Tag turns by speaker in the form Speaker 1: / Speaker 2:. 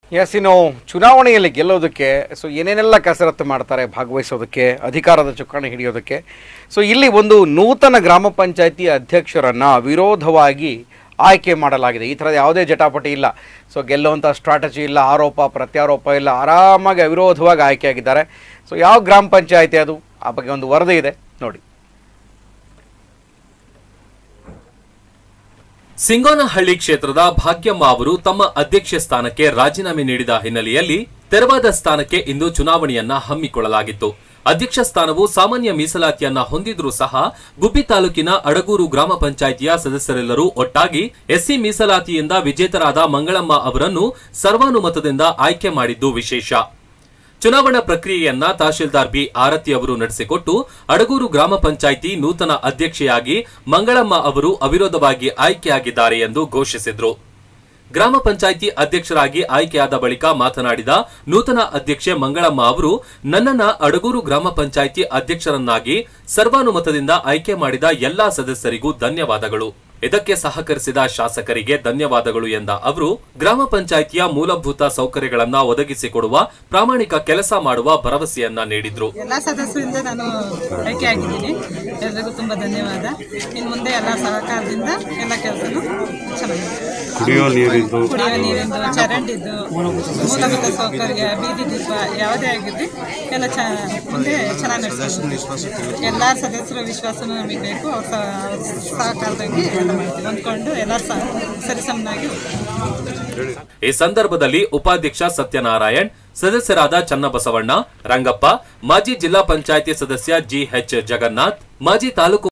Speaker 1: S ಇನ್ನು ಚುನಾವಣೆಯಲ್ಲಿ ಗೆಲ್ಲೋದಕ್ಕೆ so ಏನೇನೆಲ್ಲ ಕಸರತ್ತು ಮಾಡ್ತಾರೆ ಭಾಗವಹಿಸೋದಕ್ಕೆ ಅಧಿಕಾರದ ಚುಕ್ಕಾಣಿ ಹಿಡಿಯೋದಕ್ಕೆ ಸೊ ಇಲ್ಲಿ ಒಂದು ನೂತನ ಗ್ರಾಮ ಪಂಚಾಯತಿ ಅಧ್ಯಕ್ಷರನ್ನು ವಿರೋಧವಾಗಿ ಆಯ್ಕೆ ಮಾಡಲಾಗಿದೆ ಈ ಥರದ ಯಾವುದೇ ಜಟಾಪಟಿ ಇಲ್ಲ ಸೊ ಗೆಲ್ಲುವಂಥ ಸ್ಟ್ರಾಟಜಿ ಇಲ್ಲ ಆರೋಪ ಪ್ರತ್ಯಾರೋಪ ಇಲ್ಲ ಆರಾಮಾಗಿ ಅವಿರೋಧವಾಗಿ ಆಯ್ಕೆಯಾಗಿದ್ದಾರೆ ಸೊ ಯಾವ ಗ್ರಾಮ ಪಂಚಾಯತಿ ಅದು ಆ ಬಗ್ಗೆ ಒಂದು ವರದಿ ಇದೆ ನೋಡಿ
Speaker 2: ಸಿಂಗೋನಹಳ್ಳಿ ಕ್ಷೇತ್ರದ ಭಾಗ್ಯಮ್ಮ ಅವರು ತಮ್ಮ ಅಧ್ಯಕ್ಷ ಸ್ಥಾನಕ್ಕೆ ರಾಜೀನಾಮೆ ನೀಡಿದ ಹಿನ್ನೆಲೆಯಲ್ಲಿ ತೆರವಾದ ಸ್ಥಾನಕ್ಕೆ ಇಂದು ಚುನಾವಣೆಯನ್ನ ಹಮ್ಮಿಕೊಳ್ಳಲಾಗಿತ್ತು ಅಧ್ಯಕ್ಷ ಸ್ಥಾನವು ಸಾಮಾನ್ಯ ಮೀಸಲಾತಿಯನ್ನ ಹೊಂದಿದ್ರೂ ಸಹ ಗುಬ್ಬಿ ತಾಲೂಕಿನ ಅಡಗೂರು ಗ್ರಾಮ ಪಂಚಾಯಿತಿಯ ಸದಸ್ಯರೆಲ್ಲರೂ ಒಟ್ಟಾಗಿ ಎಸ್ಸಿ ಮೀಸಲಾತಿಯಿಂದ ವಿಜೇತರಾದ ಮಂಗಳಮ್ಮ ಅವರನ್ನು ಸರ್ವಾನುಮತದಿಂದ ಆಯ್ಕೆ ಮಾಡಿದ್ದು ವಿಶೇಷ ಚುನಾವಣಾ ಪ್ರಕ್ರಿಯೆಯನ್ನ ತಹಶೀಲ್ದಾರ್ ಬಿ ಆರತಿ ಅವರು ನಡೆಸಿಕೊಟ್ಟು ಅಡಗೂರು ಗ್ರಾಮ ಪಂಚಾಯಿತಿ ನೂತನ ಅಧ್ಯಕ್ಷೆಯಾಗಿ ಮಂಗಳಮ್ಮ ಅವರು ಅವಿರೋಧವಾಗಿ ಆಯ್ಕೆಯಾಗಿದ್ದಾರೆ ಎಂದು ಘೋಷಿಸಿದ್ರು ಗ್ರಾಮ ಪಂಚಾಯಿತಿ ಅಧ್ಯಕ್ಷರಾಗಿ ಆಯ್ಕೆಯಾದ ಬಳಿಕ ಮಾತನಾಡಿದ ನೂತನ ಅಧ್ಯಕ್ಷೆ ಮಂಗಳಮ್ಮ ಅವರು ನನ್ನನ್ನ ಅಡಗೂರು ಗ್ರಾಮ ಪಂಚಾಯಿತಿ ಅಧ್ಯಕ್ಷರನ್ನಾಗಿ ಸರ್ವಾನುಮತದಿಂದ ಆಯ್ಕೆ ಮಾಡಿದ ಎಲ್ಲಾ ಸದಸ್ಯರಿಗೂ ಧನ್ಯವಾದಗಳು ಇದಕ್ಕೆ ಸಹಕರಿಸಿದ ಶಾಸಕರಿಗೆ ಧನ್ಯವಾದಗಳು ಎಂದ ಅವರು ಗ್ರಾಮ ಪಂಚಾಯಿತಿಯ ಮೂಲಭೂತ ಸೌಕರ್ಯಗಳನ್ನ ಒದಗಿಸಿಕೊಡುವ ಪ್ರಾಮಾಣಿಕ ಕೆಲಸ ಮಾಡುವ ಭರವಸೆಯನ್ನ ನೀಡಿದ್ರು
Speaker 3: ಎಲ್ಲ ಸದಸ್ಯರಿಂದ ನಾನು ಆಯ್ಕೆ ಆಗಿದ್ದೀನಿ ಎಲ್ರಿಗೂ ತುಂಬ ಧನ್ಯವಾದ ಇನ್ನು ಮುಂದೆ ಎಲ್ಲ ಸಹಕಾರದಿಂದ ಎಲ್ಲ ಕೆಲಸನೂ ಚೆನ್ನಾಗಿದೆ
Speaker 4: ಕುಡಿಯೋ ನೀರಿದ್ದು
Speaker 3: ಕುಡಿಯುವ ನೀರಿಂದು ಚರಂಡಿದ್ದು ಮೂಲಭೂತ ಸೌಕರ್ಯ ಬೀದಿ ದೀಪ ಯಾವುದೇ ಆಗಿರಲಿ ಎಲ್ಲ ಚ ಮುಂದೆ ಚೆನ್ನಾಗಿ ನಡೆಸ್ತೀವಿ ಎಲ್ಲ ಸದಸ್ಯರ ವಿಶ್ವಾಸನೂ ನಮಗೆ ಬೇಕು ಅವ್ರ ಸಹ ಅವ್ರ ಸಹಕಾರದಾಗಿ ಎಲ್ಲ ಮಾಡ್ತೀವಿ ಹೊಂದ್ಕೊಂಡು ಎಲ್ಲ ಸಹ ಸರಿಸಮನಾಗಿ
Speaker 2: ಈ ಸಂದರ್ಭದಲ್ಲಿ ಉಪಾಧ್ಯಕ್ಷ ಸತ್ಯನಾರಾಯಣ್ ಸದಸ್ಯರಾದ ಚನ್ನಬಸವಣ್ಣ ರಂಗಪ್ಪ ಮಾಜಿ ಜಿಲ್ಲಾ ಪಂಚಾಯಿತಿ ಸದಸ್ಯ ಜಿಎಚ್ ಜಗನ್ನಾಥ್ ಮಾಜಿ ತಾಲೂಕು